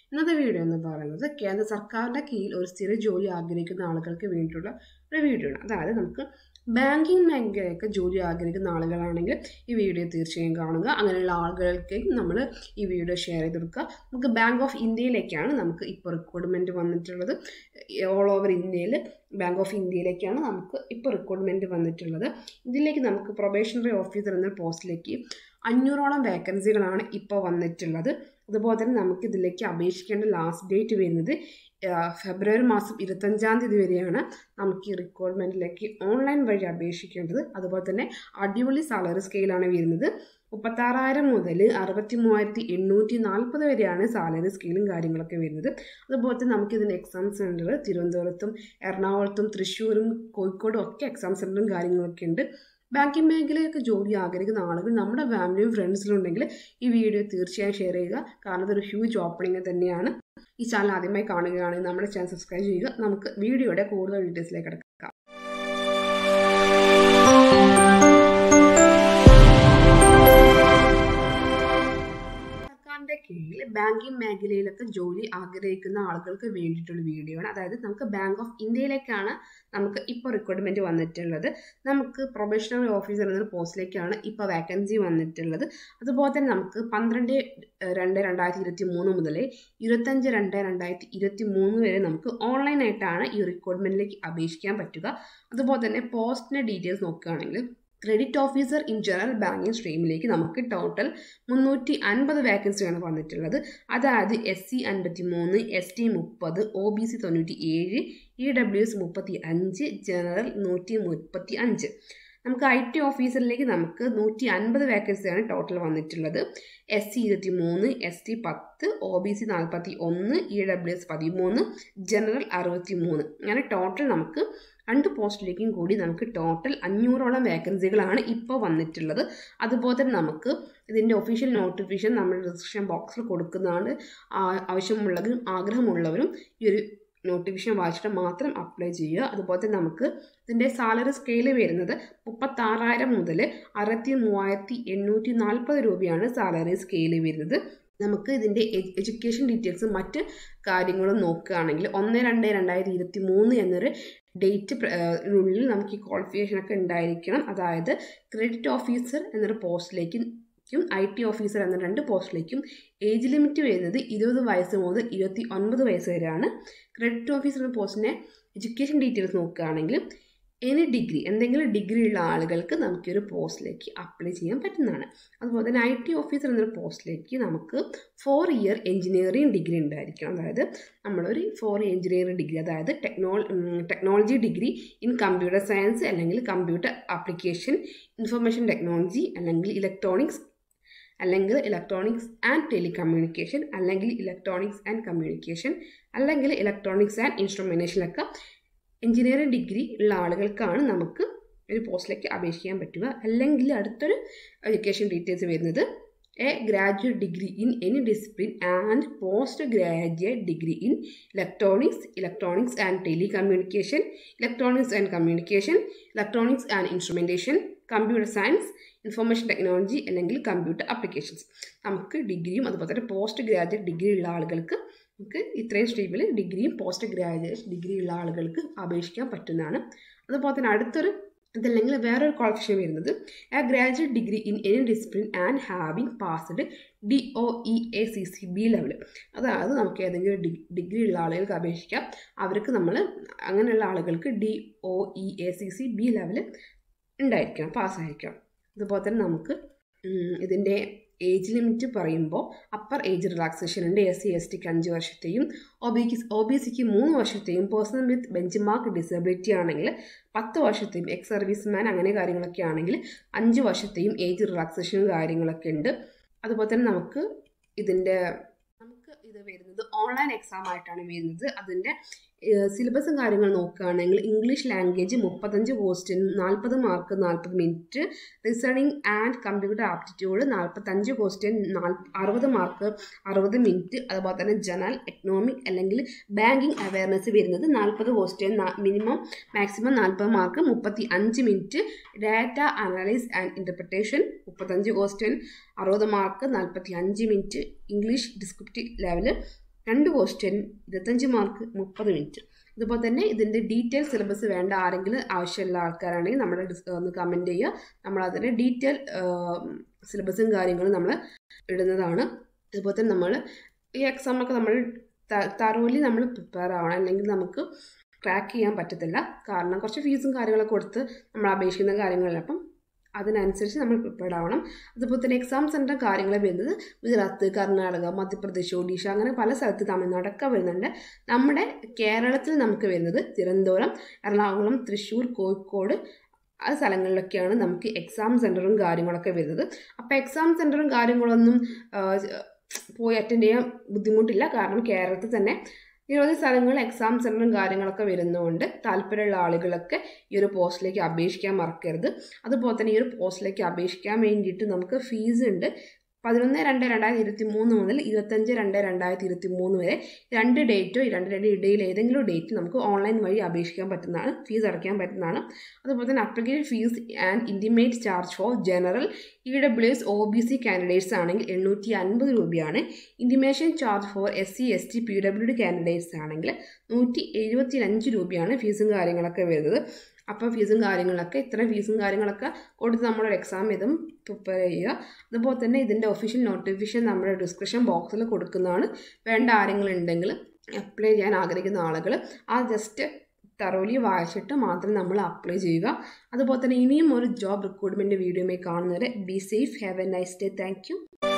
ഇന്നത്തെ വീഡിയോ എന്ന് പറയുന്നത് കേന്ദ്ര സർക്കാരിൻ്റെ കീഴിൽ ഒരു സ്ഥിര ജോലി ആഗ്രഹിക്കുന്ന ആളുകൾക്ക് വേണ്ടിയിട്ടുള്ള ഒരു വീഡിയോ ആണ് അതായത് നമുക്ക് ബാങ്കിങ് മേഖലയൊക്കെ ജോലി ആഗ്രഹിക്കുന്ന ആളുകളാണെങ്കിൽ ഈ വീഡിയോ തീർച്ചയായും കാണുക അങ്ങനെയുള്ള ആളുകൾക്ക് നമ്മൾ ഈ വീഡിയോ ഷെയർ ചെയ്ത് കൊടുക്കുക നമുക്ക് ബാങ്ക് ഓഫ് ഇന്ത്യയിലേക്കാണ് നമുക്ക് ഇപ്പോൾ റിക്രൂട്ട്മെൻറ്റ് വന്നിട്ടുള്ളത് ഓൾ ഓവർ ഇന്ത്യയിൽ ബാങ്ക് ഓഫ് ഇന്ത്യയിലേക്കാണ് നമുക്ക് ഇപ്പോൾ റിക്രൂട്ട്മെൻറ്റ് വന്നിട്ടുള്ളത് ഇതിലേക്ക് നമുക്ക് പ്രൊബേഷണറി ഓഫീസർ എന്ന പോസ്റ്റിലേക്ക് അഞ്ഞൂറോളം വേക്കൻസികളാണ് ഇപ്പോൾ വന്നിട്ടുള്ളത് അതുപോലെ തന്നെ നമുക്ക് ഇതിലേക്ക് അപേക്ഷിക്കേണ്ട ലാസ്റ്റ് ഡേറ്റ് വരുന്നത് ഫെബ്രുവരി മാസം ഇരുപത്തഞ്ചാം തീയതി വരെയാണ് നമുക്ക് ഈ റിക്രൂട്ട്മെൻറ്റിലേക്ക് ഓൺലൈൻ വഴി അപേക്ഷിക്കേണ്ടത് അതുപോലെ തന്നെ അടിപൊളി സാലറി സ്കെയിലാണ് വരുന്നത് മുപ്പത്താറായിരം മുതൽ അറുപത്തി മൂവായിരത്തി എണ്ണൂറ്റി നാൽപ്പത് വരെയാണ് സാലറി സ്കെയിലും കാര്യങ്ങളൊക്കെ വരുന്നത് അതുപോലെ തന്നെ നമുക്ക് ഇതിൻ്റെ എക്സാം സെൻറ്റർ തിരുവനന്തപുരത്തും എറണാകുളത്തും തൃശ്ശൂരും കോഴിക്കോടും ഒക്കെ എക്സാം സെൻറ്ററും കാര്യങ്ങളൊക്കെ ഉണ്ട് ബാങ്കിങ് മേഖലയൊക്കെ ജോലി ആഗ്രഹിക്കുന്ന ആളുകൾ നമ്മുടെ ഫാമിലിയും ഫ്രണ്ട്സിലും ഉണ്ടെങ്കിൽ ഈ വീഡിയോ തീർച്ചയായും ഷെയർ ചെയ്യുക കാരണം ഇതൊരു ഹ്യൂജ് ഓപ്പണിംഗ് തന്നെയാണ് ഈ ചാനൽ ആദ്യമായി കാണുകയാണെങ്കിൽ നമ്മുടെ ചാനൽ സബ്സ്ക്രൈബ് ചെയ്യുക നമുക്ക് വീഡിയോയുടെ കൂടുതൽ ഡീറ്റെയിൽസിലേക്ക് കിടക്കാം സർക്കാരിൻ്റെ കീഴിൽ ബാങ്കിങ് മേഖലയിലൊക്കെ ജോലി ആഗ്രഹിക്കുന്ന ആളുകൾക്ക് വേണ്ടിയിട്ടുള്ള വീഡിയോ ആണ് അതായത് നമുക്ക് ബാങ്ക് ഓഫ് ഇന്ത്യയിലേക്കാണ് നമുക്ക് ഇപ്പോൾ റിക്രൂട്ട്മെൻറ്റ് വന്നിട്ടുള്ളത് നമുക്ക് പ്രൊബേഷണറി ഓഫീസർ എന്ന പോസ്റ്റിലേക്കാണ് ഇപ്പോൾ വാക്കൻസി വന്നിട്ടുള്ളത് അതുപോലെ തന്നെ നമുക്ക് പന്ത്രണ്ട് രണ്ട് രണ്ടായിരത്തി ഇരുപത്തി മൂന്ന് മുതൽ ഇരുപത്തഞ്ച് രണ്ട് രണ്ടായിരത്തി ഇരുപത്തി മൂന്ന് വരെ നമുക്ക് ഓൺലൈനായിട്ടാണ് ഈ റിക്രൂട്ട്മെൻറ്റിലേക്ക് അപേക്ഷിക്കാൻ പറ്റുക അതുപോലെ തന്നെ പോസ്റ്റിൻ്റെ ഡീറ്റെയിൽസ് നോക്കുകയാണെങ്കിൽ credit officer in general banking സ്ട്രീമിലേക്ക് നമുക്ക് ടോട്ടൽ മുന്നൂറ്റി അൻപത് വേക്കൻസിയാണ് വന്നിട്ടുള്ളത് അതായത് എസ് സി അൻപത്തി മൂന്ന് എസ് ടി മുപ്പത് ഒ ബി സി തൊണ്ണൂറ്റി ഏഴ് ഇ ഡബ്ല്യു എസ് മുപ്പത്തി അഞ്ച് ജനറൽ നൂറ്റി മുപ്പത്തി അഞ്ച് നമുക്ക് ഐ ടി ഓഫീസറിലേക്ക് നമുക്ക് നൂറ്റി അൻപത് വേക്കൻസിയാണ് ടോട്ടൽ വന്നിട്ടുള്ളത് എസ് സി ഇരുപത്തി മൂന്ന് എസ് ടി പത്ത് ഒ ബി സി നാൽപ്പത്തി ഒന്ന് ഇ ഡബ്ല്യു എസ് പതിമൂന്ന് ജനറൽ അറുപത്തി മൂന്ന് അങ്ങനെ ടോട്ടൽ നമുക്ക് രണ്ട് പോസ്റ്റിലേക്കും കൂടി നമുക്ക് ടോട്ടൽ അഞ്ഞൂറോളം വേക്കൻസികളാണ് ഇപ്പോൾ വന്നിട്ടുള്ളത് അതുപോലെ തന്നെ നമുക്ക് ഇതിൻ്റെ ഒഫീഷ്യൽ നോട്ടിഫിക്കേഷൻ നമ്മുടെ ഡിസ്ക്രിപ്ഷൻ ബോക്സിൽ കൊടുക്കുന്നതാണ് ആവശ്യമുള്ളവരും ആഗ്രഹമുള്ളവരും ഈ ഒരു നോട്ടിഫിക്കേഷൻ വായിച്ചിട്ട് മാത്രം അപ്ലൈ ചെയ്യുക അതുപോലെ തന്നെ നമുക്ക് ഇതിൻ്റെ സാലറി സ്കെയിൽ വരുന്നത് മുപ്പത്താറായിരം മുതൽ അറുപത്തി മൂവായിരത്തി എണ്ണൂറ്റി നാൽപ്പത് രൂപയാണ് സാലറി സ്കെയിൽ വരുന്നത് നമുക്ക് ഇതിൻ്റെ എഡ്യൂക്കേഷൻ ഡീറ്റെയിൽസും മറ്റ് കാര്യങ്ങളും നോക്കുകയാണെങ്കിൽ ഒന്ന് രണ്ട് രണ്ടായിരത്തി ഇരുപത്തി മൂന്ന് എന്നൊരു ഡേറ്റ് ഉള്ളിൽ നമുക്ക് ഈ ക്വാളിഫിക്കേഷനൊക്കെ ഉണ്ടായിരിക്കണം അതായത് ക്രെഡിറ്റ് ഓഫീസർ എന്നൊരു പോസ്റ്റിലേക്കും ഐ ടി ഓഫീസർ എന്ന രണ്ട് പോസ്റ്റിലേക്കും ഏജ് ലിമിറ്റ് വരുന്നത് ഇരുപത് വയസ്സ് മുതൽ ഇരുപത്തി ഒൻപത് വയസ്സ് വരെയാണ് ക്രെഡിറ്റ് ഓഫീസർ എന്ന പോസ്റ്റിൻ്റെ എഡ്യൂക്കേഷൻ ഡീറ്റെയിൽസ് നോക്കുകയാണെങ്കിൽ എനി ഡിഗ്രി എന്തെങ്കിലും ഡിഗ്രി ഉള്ള ആളുകൾക്ക് നമുക്കൊരു പോസ്റ്റിലേക്ക് അപ്ലൈ ചെയ്യാൻ പറ്റുന്നതാണ് അതുപോലെ തന്നെ ഐ ടി ഓഫീസർ എന്നൊരു പോസ്റ്റിലേക്ക് നമുക്ക് ഫോർ ഇയർ എഞ്ചിനീയറിംഗ് ഡിഗ്രി ഉണ്ടായിരിക്കണം അതായത് നമ്മളൊരു ഫോർ ഇയർ എഞ്ചിനീയറിംഗ് ഡിഗ്രി അതായത് techno technology degree in computer science അല്ലെങ്കിൽ കമ്പ്യൂട്ടർ ആപ്ലിക്കേഷൻ ഇൻഫർമേഷൻ ടെക്നോളജി അല്ലെങ്കിൽ ഇലക്ട്രോണിക്സ് അല്ലെങ്കിൽ ഇലക്ട്രോണിക്സ് ആൻഡ് ടെലികമ്മ്യൂണിക്കേഷൻ അല്ലെങ്കിൽ ഇലക്ട്രോണിക്സ് ആൻഡ് കമ്മ്യൂണിക്കേഷൻ അല്ലെങ്കിൽ ഇലക്ട്രോണിക്സ് ആൻഡ് ഇൻസ്ട്രുമെൻറ്റേഷനൊക്കെ എഞ്ചിനീയറിംഗ് ഡിഗ്രി ഉള്ള ആളുകൾക്കാണ് നമുക്ക് ഒരു പോസ്റ്റിലേക്ക് അപേക്ഷിക്കാൻ പറ്റുക അല്ലെങ്കിൽ അടുത്തൊരു എഡ്യൂക്കേഷൻ ഡീറ്റെയിൽസ് വരുന്നത് a graduate degree in any discipline and post graduate degree in electronics electronics and telecommunication electronics and communication electronics and instrumentation computer science information technology അല്ലെങ്കിൽ കമ്പ്യൂട്ടർ ആപ്ലിക്കേഷൻസ് നമുക്ക് ഡിഗ്രിയും അതുപോലെ തന്നെ പോസ്റ്റ് ഗ്രാജുവേറ്റ് ഡിഗ്രി ഉള്ള ആളുകൾക്ക് നമുക്ക് ഇത്രയും സ്ട്രീമിൽ ഡിഗ്രിയും പോസ്റ്റ് ഗ്രാജുവേറ്റ് ഡിഗ്രി ഉള്ള ആളുകൾക്ക് അപേക്ഷിക്കാൻ പറ്റുന്നതാണ് അതുപോലെ തന്നെ അടുത്തൊരു ഇതല്ലെങ്കിൽ വേറൊരു ക്വാളിഫിക്കേഷൻ വരുന്നത് a graduate degree in any discipline and having passed D O E A C C B level അതായത് നമുക്ക് ഏതെങ്കിലും ഡിഗ്രി ഉള്ള ആളുകൾക്ക് അപേക്ഷിക്കാം അവർക്ക് നമ്മൾ അങ്ങനെയുള്ള ആളുകൾക്ക് D O E A C C B level ഉണ്ടായിരിക്കണം പാസ്സായിരിക്കണം അതുപോലെ തന്നെ നമുക്ക് ഇതിൻ്റെ ഏജ് ലിമിറ്റ് പറയുമ്പോൾ അപ്പർ ഏജ് റിലാക്സേഷൻ ഉണ്ട് എസ് സി എസ് ടിക്ക് അഞ്ച് വർഷത്തെയും ഒ ബിക്ക് ഒ ബി സിക്ക് മൂന്ന് വർഷത്തെയും personal with benchmark disability ആണെങ്കിൽ പത്ത് വർഷത്തെയും എക്സ് സർവീസ് മാൻ അങ്ങനെ കാര്യങ്ങളൊക്കെ ആണെങ്കിൽ അഞ്ച് വർഷത്തെയും ഏജ് റിലാക്സേഷനും കാര്യങ്ങളൊക്കെ ഉണ്ട് അതുപോലെ തന്നെ നമുക്ക് ഇതിൻ്റെ നമുക്ക് ഇത് വരുന്നത് ഓൺലൈൻ എക്സാം ആയിട്ടാണ് വരുന്നത് അതിൻ്റെ സിലബസും കാര്യങ്ങളും നോക്കുകയാണെങ്കിൽ ഇംഗ്ലീഷ് ലാംഗ്വേജ് മുപ്പത്തഞ്ച് ക്വസ്റ്റ്യൻ നാൽപ്പത് മാർക്ക് നാൽപ്പത് minute reasoning and computer aptitude നാൽപ്പത്തഞ്ച് ക്വസ്റ്റ്യൻ നാൽ അറുപത് മാർക്ക് അറുപത് മിനിറ്റ് അതുപോലെ തന്നെ ജനറൽ എക്കണോമിക് അല്ലെങ്കിൽ ബാങ്കിങ് അവയർനെസ് വരുന്നത് നാൽപ്പത് ക്വസ്റ്റ്യൻ മിനിമം മാക്സിമം നാൽപ്പത് മാർക്ക് മുപ്പത്തി അഞ്ച് minute data analyse and interpretation മുപ്പത്തഞ്ച് ക്വസ്റ്റ്യൻ അറുപത് മാർക്ക് നാൽപ്പത്തി അഞ്ച് മിനിറ്റ് ഇംഗ്ലീഷ് ഡിസ്ക്രിപ്റ്റീവ് ലെവല് രണ്ട് ക്വസ്റ്റ്യൻ ഇരുപത്തഞ്ച് മാർക്ക് മുപ്പത് മിനിറ്റ് അതുപോലെ തന്നെ ഇതിൻ്റെ ഡീറ്റെയിൽ സിലബസ് വേണ്ട ആരെങ്കിലും ആവശ്യമുള്ള ആൾക്കാരാണെങ്കിൽ നമ്മുടെ ഡിസ് ഒന്ന് കമൻറ്റ് ചെയ്യുക നമ്മൾ അതിൻ്റെ ഡീറ്റെയിൽ സിലബസും കാര്യങ്ങളും നമ്മൾ ഇടുന്നതാണ് അതുപോലെ തന്നെ നമ്മൾ ഈ എക്സാമൊക്കെ നമ്മൾ തറോലി നമ്മൾ പ്രിപ്പയർ ആവണം അല്ലെങ്കിൽ നമുക്ക് ക്രാക്ക് ചെയ്യാൻ പറ്റത്തില്ല കാരണം കുറച്ച് ഫീസും കാര്യങ്ങളൊക്കെ കൊടുത്ത് നമ്മൾ അപേക്ഷിക്കുന്ന കാര്യങ്ങളല്ല അപ്പം അതിനനുസരിച്ച് നമ്മൾ പ്രിപ്പയർഡ് ആവണം അതുപോലെ തന്നെ എക്സാം സെൻറ്റർ കാര്യങ്ങൾ വരുന്നത് ഗുജറാത്ത് കർണാടക മധ്യപ്രദേശ് ഒഡീഷ അങ്ങനെ പല സ്ഥലത്ത് തമിഴ്നാടൊക്കെ വരുന്നുണ്ട് നമ്മുടെ കേരളത്തിൽ നമുക്ക് വരുന്നത് തിരുവനന്തപുരം എറണാകുളം തൃശ്ശൂർ കോഴിക്കോട് ആ സ്ഥലങ്ങളിലൊക്കെയാണ് നമുക്ക് എക്സാം സെൻറ്ററും കാര്യങ്ങളൊക്കെ വരുന്നത് അപ്പോൾ എക്സാം സെൻറ്ററും കാര്യങ്ങളൊന്നും പോയി അറ്റൻഡ് ചെയ്യാൻ ബുദ്ധിമുട്ടില്ല കാരണം കേരളത്തിൽ തന്നെ നിരവധി സ്ഥലങ്ങളിൽ എക്സാം സെൻറ്ററും കാര്യങ്ങളൊക്കെ വരുന്നതുകൊണ്ട് താല്പര്യമുള്ള ആളുകളൊക്കെ ഈ ഒരു പോസ്റ്റിലേക്ക് അപേക്ഷിക്കാൻ മറക്കരുത് അതുപോലെ തന്നെ ഈ ഒരു പോസ്റ്റിലേക്ക് അപേക്ഷിക്കാൻ വേണ്ടിയിട്ട് നമുക്ക് ഫീസ് ഉണ്ട് പതിനൊന്ന് രണ്ട് രണ്ടായിരത്തി ഇരുപത്തി മൂന്ന് മുതൽ ഇരുപത്തഞ്ച് രണ്ട് രണ്ടായിരത്തി ഇരുപത്തി മൂന്ന് വരെ രണ്ട് ഡേറ്റോ ഈ രണ്ട് രണ്ട് ഇടയിൽ ഏതെങ്കിലും ഡേറ്റ് നമുക്ക് ഓൺലൈൻ വഴി അപേക്ഷിക്കാൻ പറ്റുന്നതാണ് ഫീസ് അടയ്ക്കാൻ പറ്റുന്നതാണ് അതുപോലെ തന്നെ application fee and intimate charge for general E W S O B C candidates ആണെങ്കിൽ എണ്ണൂറ്റി അൻപത് രൂപയാണ് intimation charge for S C S T P W D candidates ആണെങ്കിൽ നൂറ്റി എഴുപത്തി അഞ്ച് രൂപയാണ് ഫീസും കാര്യങ്ങളൊക്കെ വരുന്നത് അപ്പോൾ ഫീസും കാര്യങ്ങളൊക്കെ ഇത്ര ഫീസും കാര്യങ്ങളൊക്കെ കൊടുത്ത് നമ്മളൊരു എക്സാം ഇതും പ്രിപ്പയർ ചെയ്യുക അതുപോലെ തന്നെ ഇതിൻ്റെ ഒഫീഷ്യൽ നോട്ടിഫിക്കേഷൻ നമ്മുടെ ഡിസ്ക്രിപ്ഷൻ ബോക്സിൽ കൊടുക്കുന്നതാണ് വേണ്ട ആരെങ്കിലും ഉണ്ടെങ്കിൽ അപ്ലൈ ചെയ്യാൻ ആഗ്രഹിക്കുന്ന ആളുകൾ ആ ജസ്റ്റ് തറോലി വായിച്ചിട്ട് മാത്രം നമ്മൾ അപ്ലൈ ചെയ്യുക അതുപോലെ തന്നെ ഇനിയും ഒരു ജോബ് റിക്രൂട്ട്മെൻറ്റ് വീഡിയോയുമായി കാണുന്നവരെ be safe have a nice day thank